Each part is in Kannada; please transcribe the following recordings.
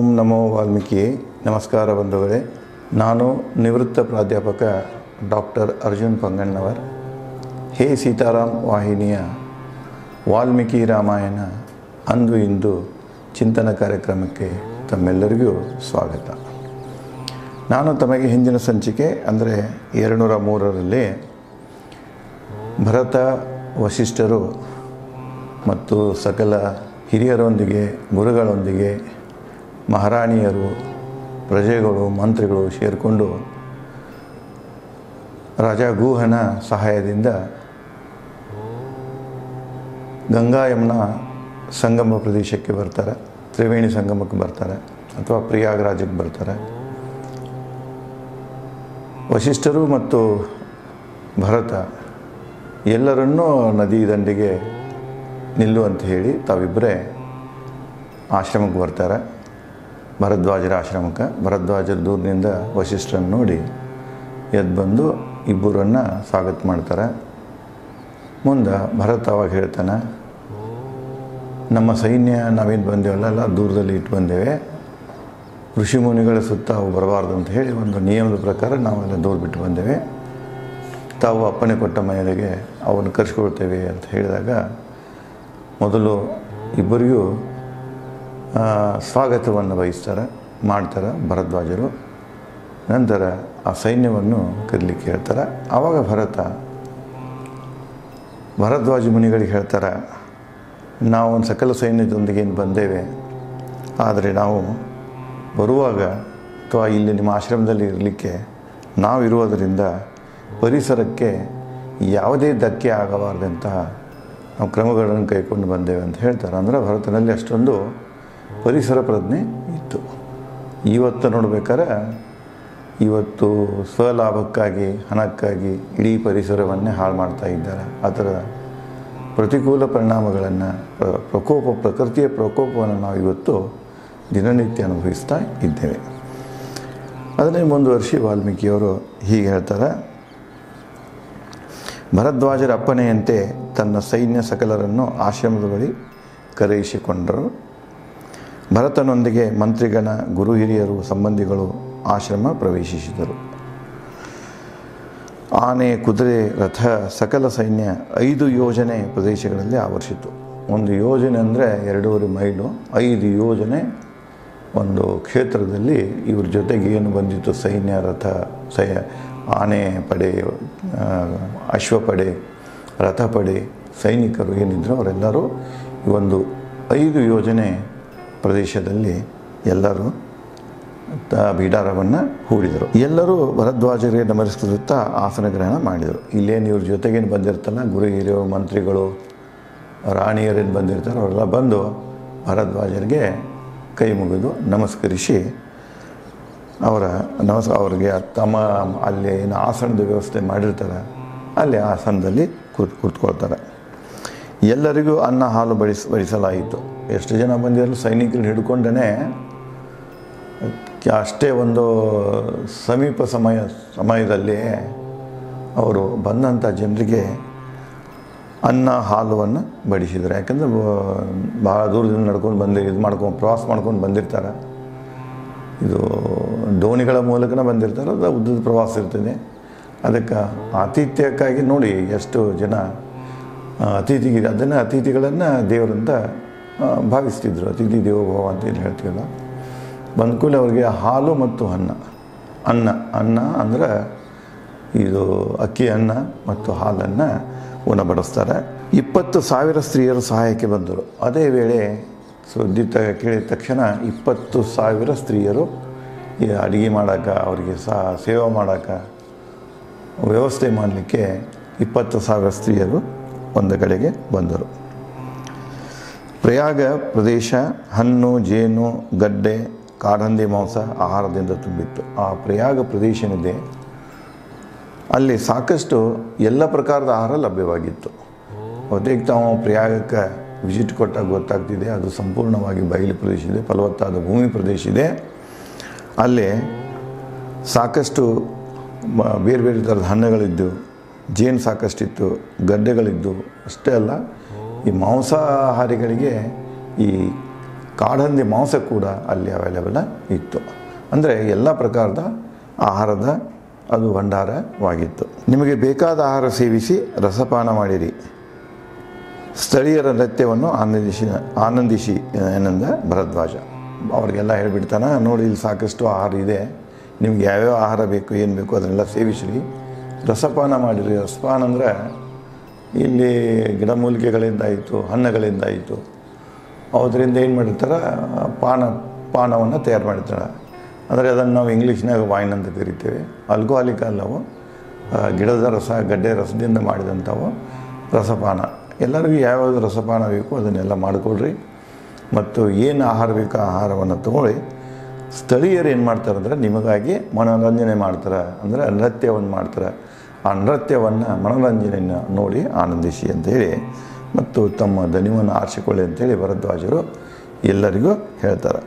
ನಮೋ ವಾಲ್ಮೀಕಿ ನಮಸ್ಕಾರ ಬಂಧುಗಳೇ ನಾನು ನಿವೃತ್ತ ಪ್ರಾಧ್ಯಾಪಕ ಡಾಕ್ಟರ್ ಅರ್ಜುನ್ ಪಂಗಣ್ಣವರ್ ಹೇ ಸೀತಾರಾಮ್ ವಾಹಿನಿಯ ವಾಲ್ಮೀಕಿ ರಾಮಾಯಣ ಅಂದು ಇಂದು ಚಿಂತನ ಕಾರ್ಯಕ್ರಮಕ್ಕೆ ತಮ್ಮೆಲ್ಲರಿಗೂ ಸ್ವಾಗತ ನಾನು ತಮಗೆ ಹಿಂದಿನ ಸಂಚಿಕೆ ಅಂದರೆ ಎರಡುನೂರ ಮೂರರಲ್ಲಿ ಭರತ ವಶಿಷ್ಠರು ಮತ್ತು ಸಕಲ ಹಿರಿಯರೊಂದಿಗೆ ಗುರುಗಳೊಂದಿಗೆ ಮಹಾರಾಣಿಯರು ಪ್ರಜೆಗಳು ಮಂತ್ರಿಗಳು ಸೇರಿಕೊಂಡು ರಾಜ ಗೂಹನ ಸಹಾಯದಿಂದ ಗಂಗಾ ಯಮುನಾ ಸಂಗಮ ಪ್ರದೇಶಕ್ಕೆ ಬರ್ತಾರೆ ತ್ರಿವೇಣಿ ಸಂಗಮಕ್ಕೆ ಬರ್ತಾರೆ ಅಥವಾ ಪ್ರಯಾಗರಾಜಕ್ಕೆ ಬರ್ತಾರೆ ವಶಿಷ್ಠರು ಮತ್ತು ಭರತ ಎಲ್ಲರನ್ನೂ ನದಿ ದಂಡೆಗೆ ನಿಲ್ಲು ಅಂತ ಹೇಳಿ ತಾವಿಬ್ಬರೇ ಆಶ್ರಮಕ್ಕೆ ಬರ್ತಾರೆ ಭರದ್ವಾಜರ ಆಶ್ರಮಕ್ಕೆ ಭರದ್ವಾಜರ ದೂರದಿಂದ ವಶಿಷ್ಠರನ್ನು ನೋಡಿ ಎದ್ದು ಬಂದು ಇಬ್ಬರನ್ನು ಸ್ವಾಗತ ಮಾಡ್ತಾರೆ ಮುಂದೆ ಭರತ ಅವಾಗ ಹೇಳ್ತಾನೆ ನಮ್ಮ ಸೈನ್ಯ ನಾವೇನು ಬಂದೇವಲ್ಲ ಎಲ್ಲ ದೂರದಲ್ಲಿ ಇಟ್ಟು ಬಂದೇವೆ ಋಷಿ ಮುನಿಗಳ ಸುತ್ತ ಅವು ಬರಬಾರ್ದು ಅಂತ ಹೇಳಿ ಒಂದು ನಿಯಮದ ಪ್ರಕಾರ ನಾವೆಲ್ಲ ದೂರ ಬಿಟ್ಟು ಬಂದೇವೆ ತಾವು ಅಪ್ಪಣೆ ಕೊಟ್ಟ ಮನೆಗೆ ಅವನ್ನು ಕರೆಸ್ಕೊಳ್ತೇವೆ ಅಂತ ಹೇಳಿದಾಗ ಮೊದಲು ಇಬ್ಬರಿಗೂ ಆ, ಸ್ವಾಗತವನ್ನು ವಹಿಸ್ತಾರೆ ಮಾಡ್ತಾರೆ ಭರದ್ವಾಜರು ನಂತರ ಆ ಸೈನ್ಯವನ್ನು ಕರೀಲಿಕ್ಕೆ ಹೇಳ್ತಾರೆ ಆವಾಗ ಭರತ ಭರದ್ವಾಜ ಮುನಿಗಳಿಗೆ ಹೇಳ್ತಾರೆ ನಾವು ಒಂದು ಸಕಲ ಸೈನ್ಯದೊಂದಿಗೆ ಏನು ಬಂದೇವೆ ಆದರೆ ನಾವು ಬರುವಾಗ ಅಥವಾ ಇಲ್ಲಿ ನಿಮ್ಮ ಆಶ್ರಮದಲ್ಲಿ ಇರಲಿಕ್ಕೆ ನಾವು ಇರುವುದರಿಂದ ಪರಿಸರಕ್ಕೆ ಯಾವುದೇ ಧಕ್ಕೆ ಆಗಬಾರ್ದಂತಹ ನಾವು ಕ್ರಮಗಳನ್ನು ಕೈಕೊಂಡು ಬಂದೇವೆ ಅಂತ ಹೇಳ್ತಾರೆ ಅಂದರೆ ಭರತನಲ್ಲಿ ಅಷ್ಟೊಂದು ಪರಿಸರ ಪ್ರಜ್ಞೆ ಇತ್ತು ಇವತ್ತು ನೋಡ್ಬೇಕಾದ್ರೆ ಇವತ್ತು ಸ್ವಲಾಭಕ್ಕಾಗಿ ಹಣಕ್ಕಾಗಿ ಇಡೀ ಪರಿಸರವನ್ನೇ ಹಾಳು ಮಾಡ್ತಾ ಇದ್ದಾರೆ ಅದರ ಪ್ರತಿಕೂಲ ಪರಿಣಾಮಗಳನ್ನು ಪ್ರ- ಪ್ರಕೋಪ ಪ್ರಕೃತಿಯ ಪ್ರಕೋಪವನ್ನು ನಾವು ಇವತ್ತು ದಿನನಿತ್ಯ ಅನುಭವಿಸ್ತಾ ಇದ್ದೇವೆ ಅದನ್ನೇ ಮುಂದುವರಿಸಿ ವಾಲ್ಮೀಕಿಯವರು ಹೀಗೆ ಹೇಳ್ತಾರೆ ಭರದ್ವಾಜರ ಅಪ್ಪಣೆಯಂತೆ ತನ್ನ ಸೈನ್ಯ ಸಕಲರನ್ನು ಆಶ್ರಮದ ಬಳಿ ಕರೆಯಿಸಿಕೊಂಡರು ಭರತನೊಂದಿಗೆ ಮಂತ್ರಿಗಣ ಗುರು ಹಿರಿಯರು ಸಂಬಂಧಿಗಳು ಆಶ್ರಮ ಪ್ರವೇಶಿಸಿದರು ಆನೆ ಕುದುರೆ ರಥ ಸಕಲ ಸೈನ್ಯ ಐದು ಯೋಜನೆ ಪ್ರದೇಶಗಳಲ್ಲಿ ಆವರಿಸಿತು ಒಂದು ಯೋಜನೆ ಅಂದರೆ ಎರಡೂವರೆ ಮೈಲು ಐದು ಯೋಜನೆ ಒಂದು ಕ್ಷೇತ್ರದಲ್ಲಿ ಇವ್ರ ಜೊತೆಗೆ ಏನು ಬಂದಿತ್ತು ಸೈನ್ಯ ರಥ ಸೈ ಆನೆ ಪಡೆ ಆ, ಅಶ್ವಪಡೆ ರಥಪಡೆ ಸೈನಿಕರು ಏನಿದ್ರು ಅವರೆಲ್ಲರೂ ಈ ಒಂದು ಐದು ಯೋಜನೆ ಪ್ರದೇಶದಲ್ಲಿ ಎಲ್ಲರೂ ತ ಬಿಡಾರವನ್ನು ಹೂಡಿದರು ಎಲ್ಲರೂ ಭರದ್ವಾಜರಿಗೆ ನಮಸ್ಕರಿಸುತ್ತಾ ಆಸನ ಗ್ರಹಣ ಮಾಡಿದರು ಇಲ್ಲೇನು ಇವ್ರ ಜೊತೆಗೇನು ಬಂದಿರ್ತಲ್ಲ ಗುರು ಹಿರಿಯರು ಮಂತ್ರಿಗಳು ರಾಣಿಯರೇನು ಬಂದಿರ್ತಾರೆ ಅವರೆಲ್ಲ ಬಂದು ಭರದ್ವಾಜರಿಗೆ ಕೈ ಮುಗಿದು ನಮಸ್ಕರಿಸಿ ಅವರ ನಮಸ್ ಅವ್ರಿಗೆ ತಮ್ಮ ಅಲ್ಲಿ ಏನು ಆಸನದ ವ್ಯವಸ್ಥೆ ಮಾಡಿರ್ತಾರೆ ಅಲ್ಲಿ ಆಸನದಲ್ಲಿ ಕೂತ್ ಕೂತ್ಕೊಳ್ತಾರೆ ಎಲ್ಲರಿಗೂ ಅನ್ನ ಹಾಲು ಬಡಿಸ್ ಬಡಿಸಲಾಯಿತು ಎಷ್ಟು ಜನ ಬಂದಿರಲು ಸೈನಿಕರು ಹಿಡ್ಕೊಂಡೇ ಅಷ್ಟೇ ಒಂದು ಸಮೀಪ ಸಮಯ ಸಮಯದಲ್ಲಿ ಅವರು ಬಂದಂಥ ಜನರಿಗೆ ಅನ್ನ ಹಾಲುವನ್ನು ಬಡಿಸಿದರು ಯಾಕಂದರೆ ಭಾಳ ದೂರದಿಂದ ನಡ್ಕೊಂಡು ಬಂದು ಇದು ಮಾಡ್ಕೊಂಡು ಪ್ರವಾಸ ಮಾಡ್ಕೊಂಡು ಬಂದಿರ್ತಾರೆ ಇದು ದೋಣಿಗಳ ಮೂಲಕನೇ ಬಂದಿರ್ತಾರೆ ಅದು ಉದ್ದದ ಪ್ರವಾಸ ಇರ್ತದೆ ಅದಕ್ಕೆ ಆತಿಥ್ಯಕ್ಕಾಗಿ ನೋಡಿ ಎಷ್ಟು ಜನ ಆ, ಅತಿಥಿಗೆ ಅದನ್ನು ಅತಿಥಿಗಳನ್ನು ದೇವರಂತ ಆ, ಭಾವಿಸ್ತಿದ್ರು ಅತಿಥಿ ದೇವೋಭವ ಅಂತ ಏನು ಹೇಳ್ತೀವಲ್ಲ ಬಂದ ಕೂಡಲೇ ಅವರಿಗೆ ಹಾಲು ಮತ್ತು ಅನ್ನ ಅನ್ನ ಅನ್ನ ಅಂದರೆ ಇದು ಅಕ್ಕಿ ಅನ್ನ ಮತ್ತು ಹಾಲನ್ನು ಉಣಬಡಿಸ್ತಾರೆ ಇಪ್ಪತ್ತು ಸಾವಿರ ಸ್ತ್ರೀಯರು ಸಹಾಯಕ್ಕೆ ಬಂದರು ಅದೇ ವೇಳೆ ಸುದ್ದಿ ತ ಕೇಳಿದ ತಕ್ಷಣ ಇಪ್ಪತ್ತು ಸಾವಿರ ಸ್ತ್ರೀಯರು ಈ ಅಡುಗೆ ಮಾಡೋಕೆ ಅವರಿಗೆ ಸಹ ಸೇವೆ ಮಾಡೋಕೆ ವ್ಯವಸ್ಥೆ ಮಾಡಲಿಕ್ಕೆ ಇಪ್ಪತ್ತು ಸಾವಿರ ಸ್ತ್ರೀಯರು ಒಂದು ಕಡೆಗೆ ಬಂದರು ಪ್ರಯಾಗ ಪ್ರದೇಶ ಹಣ್ಣು ಜೇನು ಗಡ್ಡೆ ಕಾಡಂದಿ ಮಾಂಸ ಆಹಾರದಿಂದ ತುಂಬಿತ್ತು ಆ ಪ್ರಯಾಗ ಪ್ರದೇಶ ಏನಿದೆ ಅಲ್ಲಿ ಸಾಕಷ್ಟು ಎಲ್ಲ ಪ್ರಕಾರದ ಆಹಾರ ಲಭ್ಯವಾಗಿತ್ತು ಒಟ್ಟಿಗೆ ತಾವು ಪ್ರಯಾಗಕ್ಕೆ ವಿಸಿಟ್ ಕೊಟ್ಟಾಗ ಗೊತ್ತಾಗ್ತಿದೆ ಅದು ಸಂಪೂರ್ಣವಾಗಿ ಬಯಲು ಪ್ರದೇಶ ಇದೆ ಫಲವತ್ತಾದ ಭೂಮಿ ಪ್ರದೇಶ ಇದೆ ಅಲ್ಲಿ ಸಾಕಷ್ಟು ಮ- ಬೇರೆ ಬೇರೆ ಥರದ ಹಣ್ಣುಗಳಿದ್ದು ಜೇನು ಸಾಕಷ್ಟಿತ್ತು ಗಡ್ಡೆಗಳಿದ್ದು ಅಷ್ಟೇ ಅಲ್ಲ ಈ ಮಾಂಸಾಹಾರಿಗಳಿಗೆ ಈ ಕಾಡಹಂದಿ ಮಾಂಸ ಕೂಡ ಅಲ್ಲಿ ಅವೈಲೇಬಲ್ ಇತ್ತು ಅಂದರೆ ಎಲ್ಲ ಪ್ರಕಾರದ ಆಹಾರದ ಅದು ಭಂಡಾರವಾಗಿತ್ತು ನಿಮಗೆ ಬೇಕಾದ ಆಹಾರ ಸೇವಿಸಿ ರಸಪಾನ ಮಾಡಿರಿ ಸ್ಥಳೀಯರ ನೃತ್ಯವನ್ನು ಆನಂದಿಸಿ ಆನಂದಿಸಿ ಏನಂದ ಭರದ್ವಾಜ ಅವ್ರಿಗೆಲ್ಲ ಹೇಳ್ಬಿಡ್ತಾನ ನೋಡಿ ಇಲ್ಲಿ ಸಾಕಷ್ಟು ಆಹಾರ ಇದೆ ನಿಮ್ಗೆ ಯಾವ್ಯಾವ ಆಹಾರ ಬೇಕು ಏನು ಬೇಕು ಅದನ್ನೆಲ್ಲ ಸೇವಿಸ್ರಿ ರಸಪಾನ ಮಾಡಿರಿ ರಸಪಾನ ಅಂದರೆ ಇಲ್ಲಿ ಗಿಡಮೂಲಿಕೆಗಳಿಂದ ಆಯಿತು ಹಣ್ಣುಗಳಿಂದ ಆಯಿತು ಅದರಿಂದ ಏನು ಮಾಡಿರ್ತಾರೆ ಪಾನ ಪಾನವನ್ನು ತಯಾರು ಮಾಡಿರ್ತಾರೆ ಅಂದರೆ ಅದನ್ನು ನಾವು ಇಂಗ್ಲೀಷ್ನಾಗ ವೈನ್ ಅಂತ ಕರಿತೇವೆ ಆಲ್ಕೋಹಾಲಿಕ್ ಅಲ್ಲವು ಆ, ಗಿಡದ ರಸ ಗಡ್ಡೆ ರಸದಿಂದ ಮಾಡಿದಂಥವು ರಸಪಾನ ಎಲ್ಲರಿಗೂ ಯಾವ್ಯಾವ್ದು ರಸಪಾನ ಬೇಕು ಅದನ್ನೆಲ್ಲ ಮಾಡಿಕೊಡ್ರಿ ಮತ್ತು ಏನು ಆಹಾರ ಬೇಕೋ ಆ ಆಹಾರವನ್ನು ತಗೊಳ್ಳಿ ಸ್ಥಳೀಯರು ಏನು ಮಾಡ್ತಾರೆ ಅಂದರೆ ನಿಮಗಾಗಿ ಮನೋರಂಜನೆ ಮಾಡ್ತಾರೆ ಅಂದರೆ ನೃತ್ಯವನ್ನು ಮಾಡ್ತಾರೆ ಆ ನೃತ್ಯವನ್ನು ಮನೋರಂಜನೆಯನ್ನು ನೋಡಿ ಆನಂದಿಸಿ ಅಂತೇಳಿ ಮತ್ತು ತಮ್ಮ ದನಿವನ್ನು ಆರಿಸಿಕೊಳ್ಳಿ ಅಂತೇಳಿ ಭರದ್ವಾಜರು ಎಲ್ಲರಿಗೂ ಹೇಳ್ತಾರೆ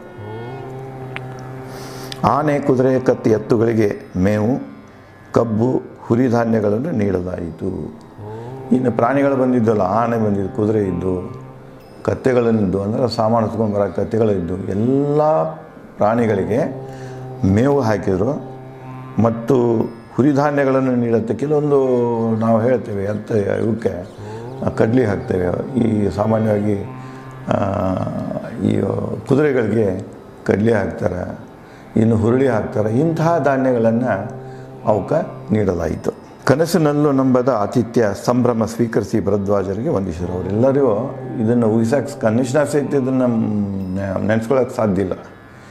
ಆನೆ ಕುದುರೆ ಕತ್ತಿ ಎತ್ತುಗಳಿಗೆ ಮೇವು ಕಬ್ಬು ಹುರಿಧಾನ್ಯಗಳನ್ನು ನೀಡಲಾಯಿತು ಇನ್ನು ಪ್ರಾಣಿಗಳು ಬಂದಿದ್ದಲ್ಲ ಆನೆ ಬಂದಿದ್ದು ಕುದುರೆ ಇದ್ದು ಕತ್ತೆಗಳನ್ನಿದ್ದು ಅಂದರೆ ಸಾಮಾನು ತೊಗೊಂಡು ಬರೋ ಕತ್ತೆಗಳಿದ್ದು ಎಲ್ಲ ಪ್ರಾಣಿಗಳಿಗೆ ಮೇವು ಹಾಕಿದರು ಮತ್ತು ಹುರಿಧಾನ್ಯಗಳನ್ನು ನೀಡುತ್ತೆ ಕೆಲವೊಂದು ನಾವು ಹೇಳ್ತೇವೆ ಎತ್ತ ಇವಕ್ಕೆ ಕಡ್ಲಿ ಹಾಕ್ತೇವೆ ಈ ಸಾಮಾನ್ಯವಾಗಿ ಆ, ಈ ಕುದುರೆಗಳಿಗೆ ಕಡ್ಲಿ ಹಾಕ್ತಾರೆ ಇನ್ನು ಹುರುಳಿ ಹಾಕ್ತಾರೆ ಇಂತಹ ಧಾನ್ಯಗಳನ್ನು ಅವಕ್ಕೆ ನೀಡಲಾಯಿತು ಕನಸಿನಲ್ಲೂ ನಂಬದ ಆತಿಥ್ಯ ಸಂಭ್ರಮ ಸ್ವೀಕರಿಸಿ ಭರದ್ವಾಜರಿಗೆ ವಂದಿಸಿದರು ಅವರೆಲ್ಲರೂ ಇದನ್ನು ಊಹಿಸಕ್ಕೆ ಕನಿಷ್ಠ ಸಹಿತ ಇದನ್ನು ನೆನೆಸ್ಕೊಳ್ಳೋಕೆ ಸಾಧ್ಯ ಇಲ್ಲ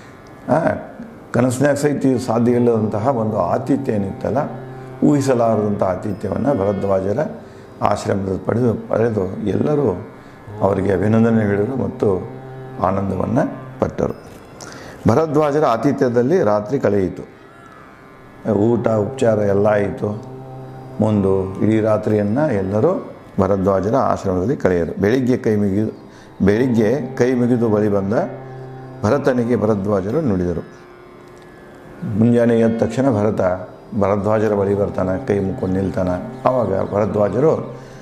ಕನಸಿನಾಗ ಸಹಿತ ಇದು ಸಾಧ್ಯ ಇಲ್ಲದಂತಹ ಒಂದು ಆತಿಥ್ಯ ಏನಿತ್ತಲ್ಲ ಊಹಿಸಲಾರದಂಥ ಆತಿಥ್ಯವನ್ನು ಭರದ್ವಾಜರ ಆಶ್ರಮದಲ್ಲಿ ಪಡೆದು ಪಡೆದು ಎಲ್ಲರೂ ಅವರಿಗೆ ಅಭಿನಂದನೆ ಹೇಳಿದರು ಮತ್ತು ಆನಂದವನ್ನು ಪಟ್ಟರು ಭರದ್ವಾಜರ ಆತಿಥ್ಯದಲ್ಲಿ ರಾತ್ರಿ ಕಳೆಯಿತು ಊಟ ಉಪಚಾರ ಎಲ್ಲ ಆಯಿತು ಮುಂದು ಇಡೀ ರಾತ್ರಿಯನ್ನು ಎಲ್ಲರೂ ಭರದ್ವಾಜರ ಆಶ್ರಮದಲ್ಲಿ ಕಳೆಯರು ಬೆಳಿಗ್ಗೆ ಕೈ ಮುಗಿದು ಬೆಳಿಗ್ಗೆ ಕೈ ಮುಗಿದು ಬಳಿ ಬಂದ ಭರತನಿಗೆ ಭರದ್ವಾಜರು ನುಡಿದರು ಮುಂಜಾನೆ ಎದ್ದ ತಕ್ಷಣ ಭರತ ಭರದ್ವಾಜರ ಬಳಿ ಬರ್ತಾನೆ ಕೈ ಮುಕ್ಕೊಂಡು ನಿಲ್ತಾನೆ ಆವಾಗ ಭರದ್ವಾಜರು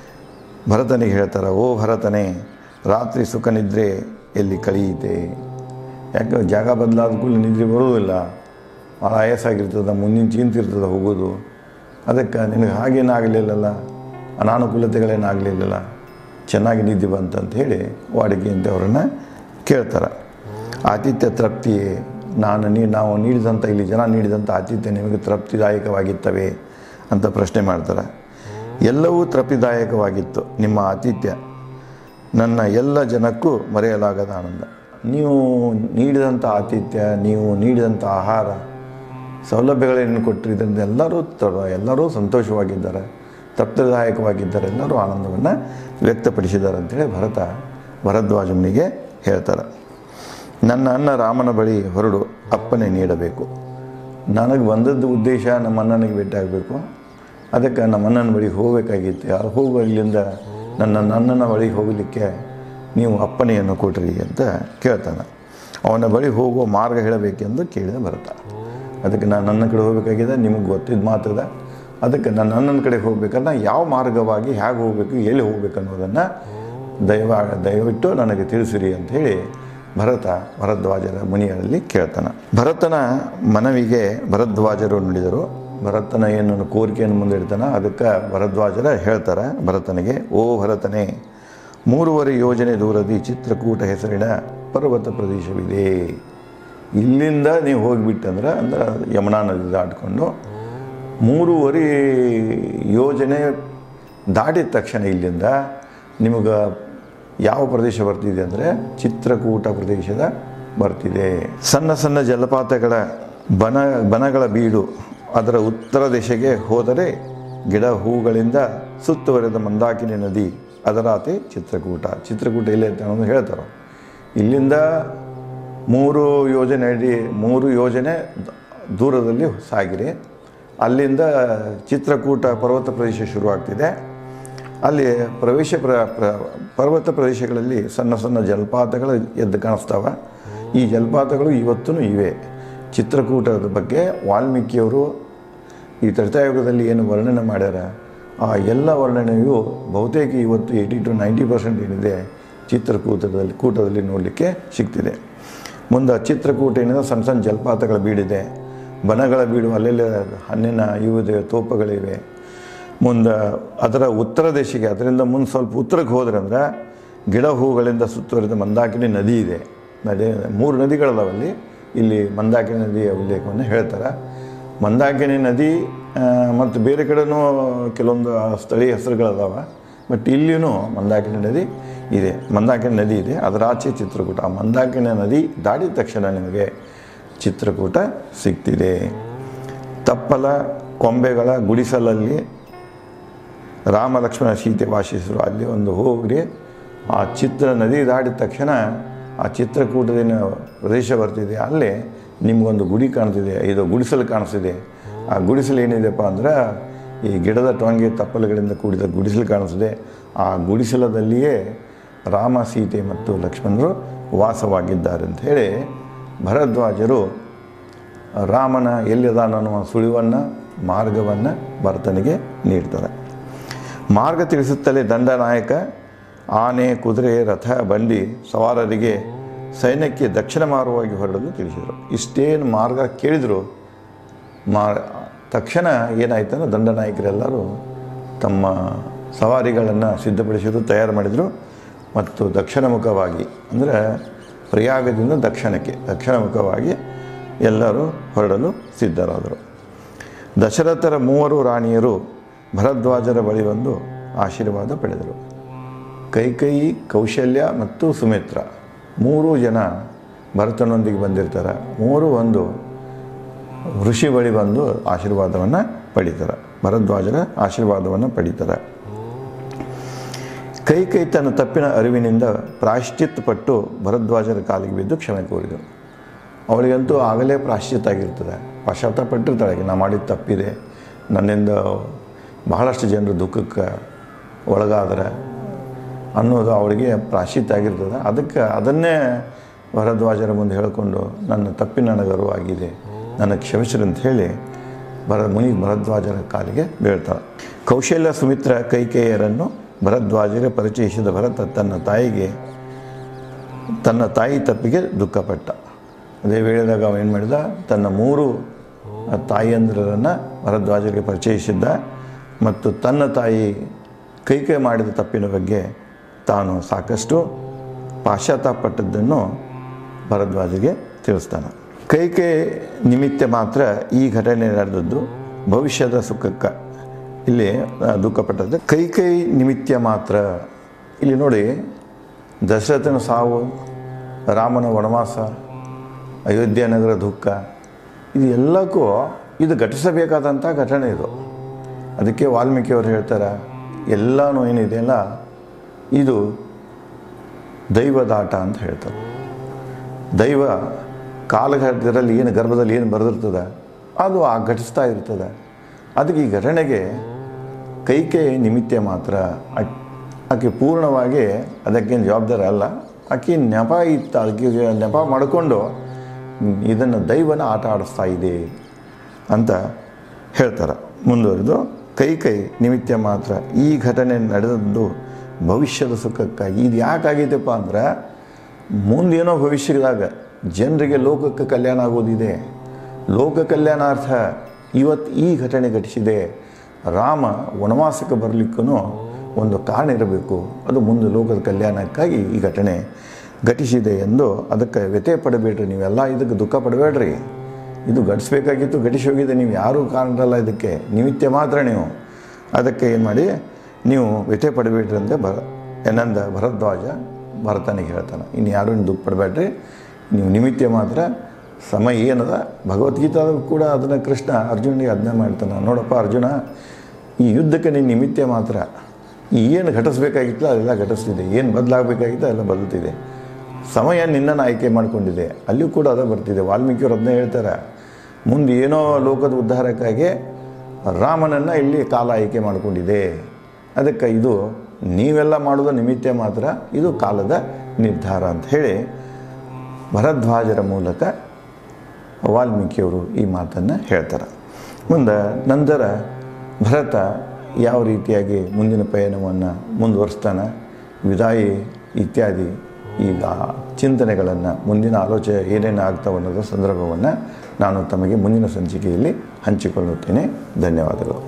ಭರತನಿಗೆ ಹೇಳ್ತಾರೆ ಓ ಭರತನೇ ರಾತ್ರಿ ಸುಖ ನಿದ್ರೆ ಎಲ್ಲಿ ಕಳೆಯಿತೆ ಯಾಕೆ ಜಾಗ ಬದಲಾದ ಕೂಡಲೇ ನಿದ್ರೆ ಬರೋದಿಲ್ಲ ಭಾಳ ಆಯಾಸಾಗಿರ್ತದೆ ಮುಂದಿನ ಚಿಂತಿರ್ತದೆ ಹೋಗೋದು ಅದಕ್ಕೆ ನಿನಗೆ ಹಾಗೇನಾಗಲಿಲ್ಲಲ್ಲ ಅನಾನುಕೂಲತೆಗಳೇನಾಗಲಿಲ್ಲಲ್ಲ ಚೆನ್ನಾಗಿ ನಿದ್ದೆ ಬಂತಂತ ಹೇಳಿ ವಾಡಿಕೆ ಅಂತ ಅವರನ್ನು ಕೇಳ್ತಾರೆ ಆತಿಥ್ಯ ತೃಪ್ತಿ ನಾನು ನೀ ನಾವು ನೀಡಿದಂಥ ಇಲ್ಲಿ ಜನ ನೀಡಿದಂಥ ಆತಿಥ್ಯ ನಿಮಗೆ ತೃಪ್ತಿದಾಯಕವಾಗಿತ್ತವೆ ಅಂತ ಪ್ರಶ್ನೆ ಮಾಡ್ತಾರೆ ಎಲ್ಲವೂ ತೃಪ್ತಿದಾಯಕವಾಗಿತ್ತು ನಿಮ್ಮ ಆತಿಥ್ಯ ನನ್ನ ಎಲ್ಲ ಜನಕ್ಕೂ ಮರೆಯಲಾಗದ ಆನಂದ ನೀವು ನೀಡಿದಂಥ ಆತಿಥ್ಯ ನೀವು ನೀಡಿದಂಥ ಆಹಾರ ಸೌಲಭ್ಯಗಳೇನು ಕೊಟ್ಟಿದ್ದರಿಂದ ಎಲ್ಲರೂ ತ ಎಲ್ಲರೂ ಸಂತೋಷವಾಗಿದ್ದಾರೆ ತೃಪ್ತಿದಾಯಕವಾಗಿದ್ದಾರೆ ಎಲ್ಲರೂ ಆನಂದವನ್ನು ವ್ಯಕ್ತಪಡಿಸಿದ್ದಾರೆ ಅಂತೇಳಿ ಭರತ ಭರದ್ವಾಜನಿಗೆ ಹೇಳ್ತಾರೆ ನನ್ನ ಅಣ್ಣ ರಾಮನ ಬಳಿ ಹೊರಡು ಅಪ್ಪನೆ ನೀಡಬೇಕು ನನಗೆ ಬಂದದ್ದು ಉದ್ದೇಶ ನಮ್ಮ ಅಣ್ಣನಿಗೆ ಭೇಟಿಯಾಗಬೇಕು ಅದಕ್ಕೆ ನಮ್ಮ ಅಣ್ಣನ ಬಳಿಗೆ ಹೋಗಬೇಕಾಗಿತ್ತು ಯಾರು ಹೋಗುವ ಇಲ್ಲಿಂದ ನನ್ನ ನನ್ನನ ಬಳಿಗೆ ಹೋಗಲಿಕ್ಕೆ ನೀವು ಅಪ್ಪನೆಯನ್ನು ಕೊಟ್ರಿ ಅಂತ ಕೇಳ್ತಾನೆ ಅವನ ಬಳಿ ಹೋಗುವ ಮಾರ್ಗ ಹೇಳಬೇಕೆಂದು ಕೇಳಿದ ಭರತ ಅದಕ್ಕೆ ನಾನು ನನ್ನ ಕಡೆ ಹೋಗಬೇಕಾಗಿದೆ ನಿಮಗೆ ಗೊತ್ತಿದ್ದ ಮಾತದ ಅದಕ್ಕೆ ನಾನು ನನ್ನನ ಕಡೆ ಹೋಗ್ಬೇಕನ್ನ ಯಾವ ಮಾರ್ಗವಾಗಿ ಹೇಗೆ ಹೋಗಬೇಕು ಎಲ್ಲಿ ಹೋಗ್ಬೇಕು ಅನ್ನೋದನ್ನು ದಯವ ದಯವಿಟ್ಟು ನನಗೆ ತಿಳಿಸಿರಿ ಅಂತ ಹೇಳಿ ಭರತ ಭರದ್ವಾಜರ ಮುನಿಯಲ್ಲಿ ಕೇಳ್ತಾನೆ ಭರತನ ಮನವಿಗೆ ಭರದ್ವಾಜರು ನುಡಿದರು ಭರತನ ಏನು ಕೋರಿಕೆಯನ್ನು ಮುಂದಿಡ್ತಾನೆ ಅದಕ್ಕೆ ಭರದ್ವಾಜರ ಹೇಳ್ತಾರೆ ಭರತನಿಗೆ ಓ ಭರತನೇ ಮೂರುವರೆ ಯೋಜನೆ ದೂರದಿ ಚಿತ್ರಕೂಟ ಹೆಸರಿನ ಪರ್ವತ ಪ್ರದೇಶವಿದೆ ಇಲ್ಲಿಂದ ನೀವು ಹೋಗಿಬಿಟ್ಟಂದ್ರೆ ಅಂದ್ರೆ ಯಮುನಾ ನದಿ ದಾಟ್ಕೊಂಡು ಮೂರುವರೆ ಯೋಜನೆ ದಾಟಿದ ತಕ್ಷಣ ಇಲ್ಲಿಂದ ನಿಮಗೆ ಯಾವ ಪ್ರದೇಶ ಬರ್ತಿದೆ ಅಂದರೆ ಚಿತ್ರಕೂಟ ಪ್ರದೇಶದ ಬರ್ತಿದೆ ಸಣ್ಣ ಸಣ್ಣ ಜಲಪಾತಗಳ ಬನ ಬನಗಳ ಬೀಡು ಅದರ ಉತ್ತರ ದಿಶೆಗೆ ಹೋದರೆ ಗಿಡ ಹೂಗಳಿಂದ ಸುತ್ತುವರೆದ ಮಂದಾಕಿನಿ ನದಿ ಅದರಾತೆ ಚಿತ್ರಕೂಟ ಚಿತ್ರಕೂಟ ಇಲ್ಲೇ ಅಂತ ಅನ್ನೋದು ಹೇಳ್ತಾರೆ ಇಲ್ಲಿಂದ ಮೂರು ಯೋಜನೆ ಅಡಿ ಮೂರು ಯೋಜನೆ ದೂರದಲ್ಲಿ ಸಾಗಿರಿ ಅಲ್ಲಿಂದ ಚಿತ್ರಕೂಟ ಪರ್ವತ ಪ್ರದೇಶ ಶುರುವಾಗ್ತಿದೆ ಅಲ್ಲಿ ಪ್ರವೇಶ ಪ್ರ ಪ್ರ- ಪರ್ವತ ಪ್ರದೇಶಗಳಲ್ಲಿ ಸಣ್ಣ ಸಣ್ಣ ಜಲಪಾತಗಳು ಎದ್ದು ಕಾಣಿಸ್ತಾವೆ ಈ ಜಲಪಾತಗಳು ಇವತ್ತೂ ಇವೆ ಚಿತ್ರಕೂಟದ ಬಗ್ಗೆ ವಾಲ್ಮೀಕಿಯವರು ಈ ತ್ರೇತಾಯುಗದಲ್ಲಿ ಏನು ವರ್ಣನೆ ಮಾಡ್ಯಾರ ಆ ಎಲ್ಲ ವರ್ಣನೆಯು ಬಹುತೇಕ ಇವತ್ತು ಏಯ್ಟಿ ಟು ನೈಂಟಿ ಪರ್ಸೆಂಟ್ ಏನಿದೆ ಚಿತ್ರಕೂಟದಲ್ಲಿ ಕೂಟದಲ್ಲಿ ನೋಡಲಿಕ್ಕೆ ಸಿಗ್ತಿದೆ ಮುಂದೆ ಚಿತ್ರಕೂಟ ಏನಿದೆ ಸಣ್ಣ ಸಣ್ಣ ಜಲಪಾತಗಳ ಬೀಡಿದೆ ಬನಗಳ ಬೀಡು ಅಲ್ಲೆಲ್ಲ ಹಣ್ಣಿನ ಇವುದೇ ತೋಪಗಳಿವೆ ಮುಂದೆ ಅದರ ಉತ್ತರ ದಿಶೆಗೆ ಅದರಿಂದ ಮುಂದೆ ಸ್ವಲ್ಪ ಉತ್ತರಕ್ಕೆ ಹೋದ್ರೆ ಅಂದ್ರೆ ಗಿಡ ಹೂಗಳಿಂದ ಸುತ್ತುವರಿದ ಮಂದಾಕಿನಿ ನದಿ ಇದೆ ನದಿ ಮೂರು ನದಿಗಳದಾವಲ್ಲಿ ಇಲ್ಲಿ ಮಂದಾಕಿನಿ ನದಿಯ ಉಲ್ಲೇಖವನ್ನು ಹೇಳ್ತಾರೆ ಮಂದಾಕಿನಿ ನದಿ ಆ, ಮತ್ತು ಬೇರೆ ಕಡೆನೂ ಕೆಲವೊಂದು ಸ್ಥಳೀಯ ಹೆಸರುಗಳದಾವ ಬಟ್ ಇಲ್ಲಿಯೂ ಮಂದಾಕಿನಿ ನದಿ ಇದೆ ಮಂದಾಕಿನಿ ನದಿ ಇದೆ ಅದರ ಆಚೆ ಚಿತ್ರಕೂಟ ಆ ಮಂದಾಕಿನಿ ನದಿ ದಾಟಿದ ತಕ್ಷಣ ನಿಮಗೆ ಚಿತ್ರಕೂಟ ಸಿಗ್ತಿದೆ ತಪ್ಪಲ ಕೊಂಬೆಗಳ ಗುಡಿಸಲಲ್ಲಿ ರಾಮ ಲಕ್ಷ್ಮಣ ಸೀತೆ ವಾಸಿಸಿದ್ರು ಅಲ್ಲಿ ಒಂದು ಹೋಗ್ರಿ ಆ ಚಿತ್ರ ನದಿ ದಾಟಿದ ತಕ್ಷಣ ಆ ಚಿತ್ರಕೂಟದ ಪ್ರದೇಶ ಬರ್ತಿದೆ ಅಲ್ಲೇ ನಿಮಗೊಂದು ಗುಡಿ ಕಾಣ್ತಿದೆ ಇದು ಗುಡಿಸಲು ಕಾಣಿಸ್ತಿದೆ ಆ ಗುಡಿಸಲು ಏನಿದೆಪ್ಪ ಅಂದ್ರೆ ಈ ಗಿಡದ ಟೊಂಗೆ ತಪ್ಪಲುಗಳಿಂದ ಕೂಡಿದ ಗುಡಿಸಲು ಕಾಣಿಸ್ತಿದೆ ಆ ಗುಡಿಸಲದಲ್ಲಿಯೇ ರಾಮ ಸೀತೆ ಮತ್ತು ಲಕ್ಷ್ಮಣರು ವಾಸವಾಗಿದ್ದಾರೆ ಅಂತ ಹೇಳಿ ಭರದ್ವಾಜರು ರಾಮನ ಎಲ್ಲಿದಾನನ್ನುವ ಸುಳಿವನ್ನು ಮಾರ್ಗವನ್ನು ಭರತನಿಗೆ ನೀಡ್ತಾರೆ ಮಾರ್ಗ ತಿಳಿಸುತ್ತಲೇ ದಂಡನಾಯಕ ಆನೆ ಕುದುರೆ ರಥ ಬಂಡಿ ಸವಾರರಿಗೆ ಸೈನ್ಯಕ್ಕೆ ದಕ್ಷಿಣ ಮಾರ್ಗವಾಗಿ ಹೊರಡಲು ತಿಳಿಸಿದರು ಇಷ್ಟೇನು ಮಾರ್ಗ ಕೇಳಿದರು ಮಾ ತಕ್ಷಣ ಏನಾಯ್ತು ಅಂದ್ರೆ ದಂಡನಾಯಕರೆಲ್ಲರೂ ತಮ್ಮ ಸವಾರಿಗಳನ್ನು ಸಿದ್ಧಪಡಿಸಿದ್ರು ತಯಾರು ಮಾಡಿದರು ಮತ್ತು ದಕ್ಷಿಣ ಮುಖವಾಗಿ ಅಂದರೆ ಪ್ರಯಾಗದಿಂದ ದಕ್ಷಿಣಕ್ಕೆ ದಕ್ಷಿಣ ಮುಖವಾಗಿ ಎಲ್ಲರೂ ಹೊರಡಲು ಸಿದ್ಧರಾದರು ದಶರಥರ ಮೂವರು ರಾಣಿಯರು ಭರದ್ವಾಜರ ಬಳಿ ಬಂದು ಆಶೀರ್ವಾದ ಪಡೆದರು ಕೈಕೇಯಿ ಕೌಶಲ್ಯ ಮತ್ತು ಸುಮಿತ್ರ ಮೂರೂ ಜನ ಭರತನೊಂದಿಗೆ ಬಂದಿರ್ತಾರೆ ಮೂರು ಒಂದು ಋಷಿ ಬಳಿ ಬಂದು ಆಶೀರ್ವಾದವನ್ನು ಪಡಿತಾರೆ ಭರದ್ವಾಜರ ಆಶೀರ್ವಾದವನ್ನು ಪಡಿತಾರೆ ಕೈಕೈ ತನ್ನ ತಪ್ಪಿನ ಅರಿವಿನಿಂದ ಪ್ರಾಶ್ಚಿತ್ ಪಟ್ಟು ಭರದ್ವಾಜರ ಕಾಲಿಗೆ ಬಿದ್ದು ಕ್ಷಮೆ ಕೋರಿದಳು ಅವಳಿಗಂತೂ ಆಗಲೇ ಪ್ರಾಶ್ಚಿತ್ ಆಗಿರ್ತದೆ ಪಶ್ಚಾತ್ತಾಪಟ್ಟಿರ್ತಾಳೆ ನಾ ಮಾಡಿದ ತಪ್ಪಿದೆ ನನ್ನಿಂದ ಬಹಳಷ್ಟು ಜನರು ದುಃಖಕ್ಕೆ ಒಳಗಾದರೆ ಅನ್ನೋದು ಅವಳಿಗೆ ಪ್ರಾಶ್ಚಿತ್ ಆಗಿರ್ತದೆ ಅದಕ್ಕೆ ಅದನ್ನೇ ಭರದ್ವಾಜರ ಮುಂದೆ ಹೇಳಿಕೊಂಡು ನನ್ನ ತಪ್ಪಿನ ನನಗೆ ಅರಿವಾಗಿದೆ ನನ್ನ ಕ್ಷಮಿಸ್ರಿ ಅಂತ ಹೇಳಿ ಭರ ಮುನಿ ಭರದ್ವಾಜರ ಕಾಲಿಗೆ ಬೀಳ್ತಾಳೆ ಕೌಶಲ್ಯ ಸುಮಿತ್ರ ಕೈಕೇಯರನ್ನು ಭರದ್ವಾಜರ ಪರಿಚಯಿಸಿದ ಭರತ ತನ್ನ ತಾಯಿಗೆ ತನ್ನ ತಾಯಿ ತಪ್ಪಿಗೆ ದುಃಖಪಟ್ಟ ಅದೇ ವೇಳೆದಾಗ ಅವ ಏನು ಮಾಡಿದ ತನ್ನ ಮೂರು ತಾಯಿಯಂದ್ರರನ್ನು ಭರದ್ವಾಜರಿಗೆ ಪರಿಚಯಿಸಿದ್ದ ಮತ್ತು ತನ್ನ ತಾಯಿ ಕೈಕೈ ಮಾಡಿದ ತಪ್ಪಿನ ಬಗ್ಗೆ ತಾನು ಸಾಕಷ್ಟು ಪಾಶ್ಚಾತ್ತಾಪಟ್ಟದ್ದನ್ನು ಭರದ್ವಾಜಿಗೆ ತಿಳಿಸ್ತಾನೆ ಕೈಕೈ ನಿಮಿತ್ತ ಮಾತ್ರ ಈ ಘಟನೆ ನಡೆದದ್ದು ಭವಿಷ್ಯದ ಸುಖಕ್ಕೆ ಇಲ್ಲಿ ಆ, ದುಃಖಪಟ್ಟದ್ದು ಕೈಕೈ ನಿಮಿತ್ತ ಮಾತ್ರ ಇಲ್ಲಿ ನೋಡಿ ದಶರಥನ ಸಾವು ರಾಮನ ವನವಾಸ ಅಯೋಧ್ಯ ನಗರ ದುಃಖ ಇದು ಎಲ್ಲಕ್ಕೂ ಇದು ಘಟಿಸಬೇಕಾದಂಥ ಘಟನೆ ಇದು ಅದಕ್ಕೆ ವಾಲ್ಮೀಕಿಯವರು ಹೇಳ್ತಾರೆ ಎಲ್ಲನೂ ಏನಿದೆಯಲ್ಲ ಇದು ದೈವದಾಟ ಅಂತ ಹೇಳ್ತಾರೆ ದೈವ ಕಾಲಘಟ್ಟದಲ್ಲಿ ಏನು ಗರ್ಭದಲ್ಲಿ ಏನು ಬರೆದಿರ್ತದೆ ಅದು ಆ ಘಟಿಸ್ತಾ ಇರ್ತದೆ ಅದಕ್ಕೆ ಈ ಘಟನೆಗೆ ಕೈಕೆ ನಿಮಿತ್ತ ಮಾತ್ರ ಆಕ್- ಆಕೆ ಪೂರ್ಣವಾಗಿ ಅದಕ್ಕೇನು ಜವಾಬ್ದಾರಿ ಅಲ್ಲ ಆಕೆ ನೆಪ ಇತ್ತು ಅದಕ್ಕೆ ನೆಪ ಮಾಡಿಕೊಂಡು ಇದನ್ನು ದೈವನ ಆಟ ಆಡಿಸ್ತಾ ಇದೆ ಅಂತ ಹೇಳ್ತಾರೆ ಮುಂದುವರೆದು ಕೈ ಕೈ ನಿಮಿತ್ತ ಮಾತ್ರ ಈ ಘಟನೆ ನಡೆದದ್ದು ಭವಿಷ್ಯದ ಸುಖಕ್ಕಾಗಿ ಇದು ಯಾಕಾಗೈತಪ್ಪ ಅಂದ್ರೆ ಮುಂದೇನೋ ಭವಿಷ್ಯದಾಗ ಜನರಿಗೆ ಲೋಕಕ್ಕೆ ಕಲ್ಯಾಣ ಆಗೋದಿದೆ ಲೋಕ ಕಲ್ಯಾಣಾರ್ಥ ಇವತ್ತು ಈ ಘಟನೆ ಘಟಿಸಿದೆ ರಾಮ ವನವಾಸಕ್ಕೆ ಬರಲಿಕ್ಕೂ ಒಂದು ಕಾರಣ ಇರಬೇಕು ಅದು ಮುಂದೆ ಲೋಕದ ಕಲ್ಯಾಣಕ್ಕಾಗಿ ಈ ಘಟನೆ ಘಟಿಸಿದೆ ಎಂದು ಅದಕ್ಕೆ ವ್ಯಥೆ ಪಡಬೇಡ್ರಿ ನೀವೆಲ್ಲ ಇದಕ್ಕೆ ದುಃಖ ಪಡಬೇಡ್ರಿ ಇದು ಘಟಿಸ್ಬೇಕಾಗಿತ್ತು ಘಟಿಸಿ ಹೋಗಿದೆ ನೀವು ಯಾರೂ ಕಾರಣರಲ್ಲ ಇದಕ್ಕೆ ನಿಮಿತ್ತ ಮಾತ್ರ ನೀವು ಅದಕ್ಕೆ ಏನು ಮಾಡಿ ನೀವು ವ್ಯಥೆ ಪಡಬೇಡ್ರಿ ಅಂತ ಬರ ಏನಂದ ಭರದ್ವಾಜ ಭರತನಿಗೆ ಹೇಳ್ತಾನೆ ಇನ್ನು ಯಾರೂ ನೀವು ದುಃಖ ಪಡಬೇಡ್ರಿ ನೀವು ನಿಮಿತ್ತ ಮಾತ್ರ ಸಮಯ ಏನದ ಭಗವದ್ಗೀತಾದಾಗ ಕೂಡ ಅದನ್ನು ಕೃಷ್ಣ ಅರ್ಜುನಿಗೆ ಅದನ್ನೇ ಮಾಡ್ತಾನೆ ನೋಡಪ್ಪ ಅರ್ಜುನ ಈ ಯುದ್ಧಕ್ಕೆ ನೀನು ನಿಮಿತ್ತ ಮಾತ್ರ ಈ ಏನು ಘಟಿಸ್ಬೇಕಾಗಿತ್ತು ಅದೆಲ್ಲ ಘಟಿಸ್ತಿದೆ ಏನು ಬದಲಾಗಬೇಕಾಗಿತ್ತು ಅದೆಲ್ಲ ಬದಲ್ತಿದೆ ಸಮಯ ನಿನ್ನನ್ನು ಆಯ್ಕೆ ಮಾಡಿಕೊಂಡಿದೆ ಅಲ್ಲಿಯೂ ಕೂಡ ಅದೇ ಬರ್ತಿದೆ ವಾಲ್ಮೀಕಿಯವರು ಅದನ್ನೇ ಹೇಳ್ತಾರೆ ಮುಂದೆ ಏನೋ ಲೋಕದ ಉದ್ಧಾರಕ್ಕಾಗಿ ರಾಮನನ್ನು ಇಲ್ಲಿ ಕಾಲ ಆಯ್ಕೆ ಮಾಡಿಕೊಂಡಿದೆ ಅದಕ್ಕೆ ಇದು ನೀವೆಲ್ಲ ಮಾಡೋದು ನಿಮಿತ್ತ ಮಾತ್ರ ಇದು ಕಾಲದ ನಿರ್ಧಾರ ಅಂತ ಹೇಳಿ ಭರದ್ವಾಜರ ಮೂಲಕ ವಾಲ್ಮೀಕಿಯವರು ಈ ಮಾತನ್ನು ಹೇಳ್ತಾರೆ ಮುಂದೆ ನಂತರ ಭರತ ಯಾವ ರೀತಿಯಾಗಿ ಮುಂದಿನ ಪಯಣವನ್ನು ಮುಂದುವರಿಸ್ತಾನೆ ವಿದಾಯಿ ಇತ್ಯಾದಿ ಈಗ ಚಿಂತನೆಗಳನ್ನು ಮುಂದಿನ ಆಲೋಚನೆ ಏನೇನು ಆಗ್ತಾವೆ ಅನ್ನೋದ್ರ ಸಂದರ್ಭವನ್ನು ನಾನು ತಮಗೆ ಮುಂದಿನ ಸಂಚಿಕೆಯಲ್ಲಿ ಹಂಚಿಕೊಳ್ಳುತ್ತೇನೆ ಧನ್ಯವಾದಗಳು